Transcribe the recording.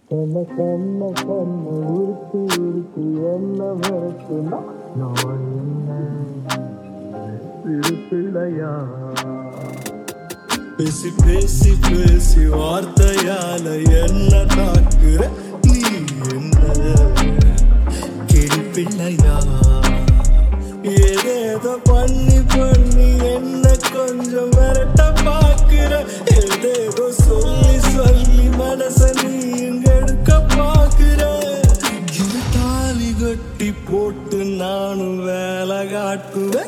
என்ன கண்ண கண்ண உருத்தி உருத்தி என்ன மறக்குனா நான் என்ன சிறு பிள்ளையா பேசி பேசி பேசி வார்த்தையால என்ன தாக்குற நீ என்ன கிளி பிள்ளையா ஏதேதோ பண்ணி பண்ணி என்ன கொஞ்சம் விரட்ட பாக்குற ஏதேதோ சொல்லி சொல்லி மனச நீ இங்க எடுக்க பாக்குற இரு தாலி கட்டி போட்டு நானும் வேலை காட்டுவேன்